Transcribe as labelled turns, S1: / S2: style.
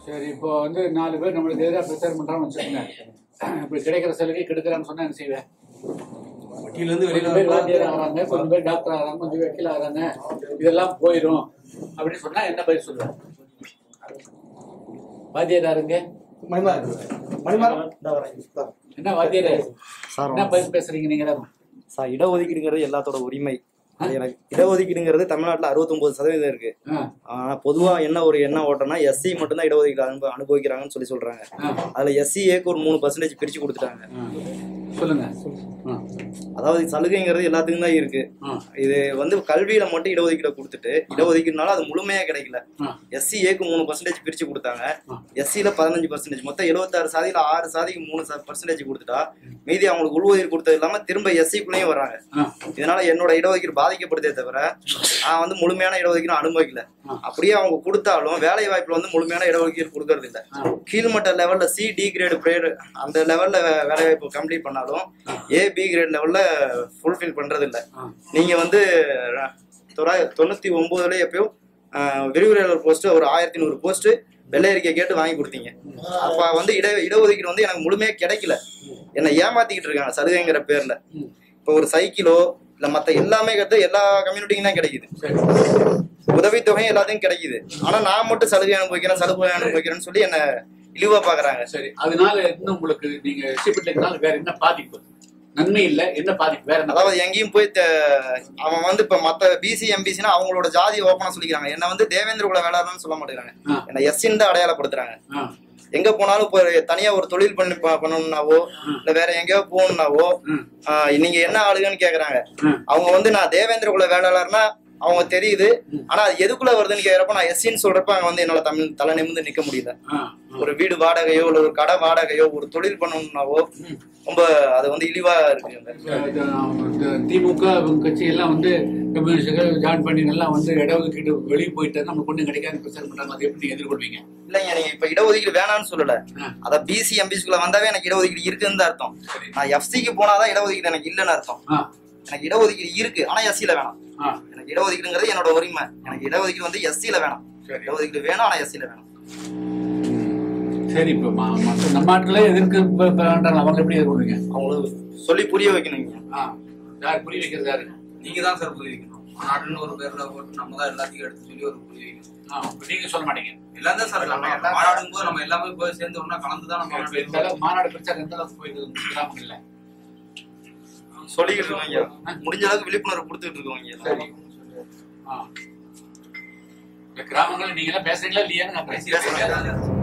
S1: சரி இப்போ வந்து நாலு பேர் நம்மளுக்கு எதிராக பிரச்சாரம் பண்றான்னு வச்சுக்கோங்க இப்படி கிடைக்கிற சலுகை கெடுக்கிறான்னு சொன்னா என்ன செய்வேன்
S2: வக்கீல இருந்து
S1: கொஞ்சம் பேர் வாத்தியார் ஆகிறாங்க கொஞ்சம் பேர் டாக்டர் ஆகிறாங்க கொஞ்சம் பேர் வக்கீல் ஆகிறாங்க இதெல்லாம் போயிடும் அப்படின்னு சொன்னா என்ன பதில் சொல்லுவேன் வாத்தியார் யாருங்க என்ன வாத்தியார்
S3: சார்
S1: என்ன பதில் பேசுறீங்க நீங்க எல்லாரும்?
S3: சார் இடஒதுக்கீடுங்கிறது எல்லாத்தோட உரிமை அது எனக்கு இடஒதுக்கீடுங்கிறது தமிழ்நாட்டில் அறுபத்தொன்பது சதவீதம் இருக்கு
S1: ஆ,
S3: ஆனா பொதுவா என்ன ஒரு என்ன ஓட்டம்னா எஸ்சி மட்டும்தான் இடஒதுக்கீடு அனுப அனுபவிக்கிறாங்கன்னு சொல்லி சொல்றாங்க
S1: ஆ,
S3: அதுல எஸ்சி ஏக்கு ஒரு மூணு பர்சன்டேஜ் பிரிச்சு கொடுத்துட்டாங்க
S1: ஆ. சொல்லுங்க ஆ,
S3: அதாவது சலுகைங்கிறது எல்லாத்துக்கும் தான் இருக்கு
S1: ஆ,
S3: இது வந்து கல்வியில மட்டும் இடஒதுக்கீடு கொடுத்துட்டு இடஒதுக்கீடுனால அது முழுமையா கிடைக்கல
S1: ஆ.
S3: எஸ்சி ஏக்கு மூணு பர்சன்டேஜ் பிரிச்சு கொடுத்தாங்க
S1: ஆ.
S3: எஸ்சியில பதினஞ்சு பர்சன்டேஜ் மொத்தம் எழுபத்தாறு சாதியில ஆறு சாதிக்கு மூணு பர்சன்டேஜ் கொடுத்துட்டா மீதி அவங்களுக்கு உள்ஒதுக்கீடு கொடுத்தது இல்லாம திரும்ப எஸ்சிக்குள்ளேயும் வராங்க
S1: ஆ.
S3: இதனால என்னோட இடஒதுக்கீடு பாதிக்கப்படுதே தவிர நான் வந்து முழுமையான இடஒதுக்கீடு அனுபவிக்கல
S1: ஆ.
S3: அப்படியே அவங்க கொடுத்தாலும் வேலை வாய்ப்புல வந்து முழுமையான இடஒதுக்கீடு கொடுக்கறது இல்ல
S1: ஆ.
S3: கீழ்மட்ட லெவல்ல சி டி கிரேடு பிரேடு அந்த லெவல்ல வேலை வாய்ப்பு கம்ப்ளீட் பண்ணாலும் ஏ பி கிரேட் லெவல்ல ஃபுல்ஃபில் பண்றது இல்ல
S1: ஆ.
S3: நீங்க வந்து அஹ், தொள்ளாயிர- தொண்ணூத்தி ஒன்பதுல எப்பயோ அஹ், விரிவுரையாளர் போஸ்ட் ஒரு ஆயிரத்தி நூறு போஸ்ட் வெள்ளை அறிக்கை கேட்டு வாங்கி கொடுத்தீங்க அப்ப வந்து இட இடஒதுக்கீடு வந்து எனக்கு முழுமையா கிடைக்கல என்னை ஏமாத்திக்கிட்டு இருக்காங்க சலுகைங்கிற பேர்ல
S1: ம்.
S3: இப்போ ஒரு சைக்கிளோ இல்ல மத்த எல்லாமே கத்து எல்லா கம்யூனிட்டிக்கும் தான் கிடைக்குது
S1: சரி
S3: உதவித்தொகையும் எல்லாத்தையும் கிடைக்குது ஆனா நான் மட்டும் சலுகை அனுபவிக்கிறேன் சலுகை அனுபவிக்கிறேன்னு சொல்லி என்ன இழிவா பாக்குறாங்க
S1: சரி அதனால இன்னும் உங்களுக்கு நீங்க எஸ்டிபிட்னால வேற என்ன பாதிப்பு நன்மை இல்ல என்ன பாதிப்பு வேற என்ன
S3: அதாவது எங்கேயும் போய் த- அவன் வந்து இப்ப மத்த பிசி எம்பிசினா அவங்களோட ஜாதி ஓப்பனா சொல்லிக்கிறாங்க என்ன வந்து தேவேந்திர குல வேளாளர்னு சொல்ல மாட்டேங்கிறாங்க
S1: ஆ.
S3: என்ன எஸ்சின்னு தான் அடையாளப்படுத்துறாங்க
S1: ஆ,
S3: எங்க போனாலும் இப்போ ஒரு தனியா ஒரு தொழில் பண்ணி ப- பண்ணணும்னாவோ இல்ல வேற எங்கேயோ போகணும்னாவோ
S1: ம்.
S3: ஆஹ் நீங்க என்ன ஆளுங்கன்னு கேக்குறாங்க
S1: ம்.
S3: அவங்க வந்து நான் தேவேந்திர குல வேளாளர்னா அவங்க தெரியுது ஆனா அது எதுக்குள்ள வருதுன்னு கேக்குறப்ப நான் எஸ்சின்னு சொல்றப்ப அங்க வந்து என்னால தமிழ் தலை நிமிர்ந்து நிக்க முடியல
S1: ஆ,
S3: ஒரு வீடு வாடகையோ இல்ல ஒரு கடை வாடகையோ ஒரு தொழில் பண்ணணும்னாவோ ரொம்ப அது வந்து இழிவா இருக்கு
S1: இது, இது, திமுக இவங்க கட்சி எல்லாம் வந்து கம்யூனிஸ்டுகள் ஜாயின் பண்ணி எல்லாம் வந்து இடஒதுக்கீடு வெளியே போயிட்டு நமக்கு ஒண்ணும் கிடைக்காது பிரச்சாரம் பண்றாங்க அதை எப்படி நீங்க எதிர்கொள்வீங்க
S3: இல்லைங்க நீங்க இப்ப இடஒதுக்கீடு வேணாம்னு சொல்லல
S1: ஆ.
S3: அத பிசி எம்பிஸ்குள்ள வந்தாவே எனக்கு இடஒதுக்கீடு இருக்குன்னு தான் அர்த்தம்
S1: சரி.
S3: நான் எஃப்சிக்கு போனாதான் இடஒதுக்கீடு எனக்கு இல்லைன்னு அர்த்தம்
S1: ஆ,
S3: எனக்கு இடஒதுக்கீடு இருக்கு ஆனா எஸ்சில வேணாம்
S1: ஆ,
S3: எனக்கு இடஒதுக்கீடுங்கிறது என்னோட உரிமை எனக்கு இடஒதுக்கீடு வந்து எஸ்சில வேணாம்
S1: சரி.
S3: இடஒதுக்கீடு வேணும் ஆனா எஸ்சில வேணும்
S1: சரி இப்ப ம- மத்த நம்ம நாட்டுல எதிர்க்கு ப- ப- வேண்டாம் அவங்க எப்படி எதிர்கொள்வீங்க
S3: அவங்களுக்கு சொல்லி புரிய வைக்கணுங்க
S1: ஆ, யார் புரிய வைக்கிறது யாரு
S2: நீங்க தான் சார் புரிய வைக்கணும் மாநாடுன்னு ஒரு பேர்ல போட்டு நம்ம தான் எல்லாத்தையும் எடுத்து சொல்லி ஒரு புரிய வைக்கணும்
S1: ஆ, இப்ப நீங்க சொல்ல மாட்டீங்க
S2: எல்லாம் தான் சார் நம்ம மாநாடும் போது நம்ம எல்லாமே போய் சேர்ந்து ஒண்ணா கலந்து தான் நம்ம
S1: இப்ப இந்த அளவுக்கு மாநாடு பிரச்சாரம் எந்த அளவுக்கு போயிட்டு கிராமங்கள்ல
S3: சொல்லிக்கிட்டு இருக்கோங்க முடிஞ்ச அளவுக்கு விழிப்புணர்வு கொடுத்துட்டு இருக்கோங்க
S1: சரி ஆ. இந்த கிராமங்கள்ல நீங்க எல்லாம் பேசுறீங்களா இல்லையான்னு நான் பேசி
S3: பேசுறேன்.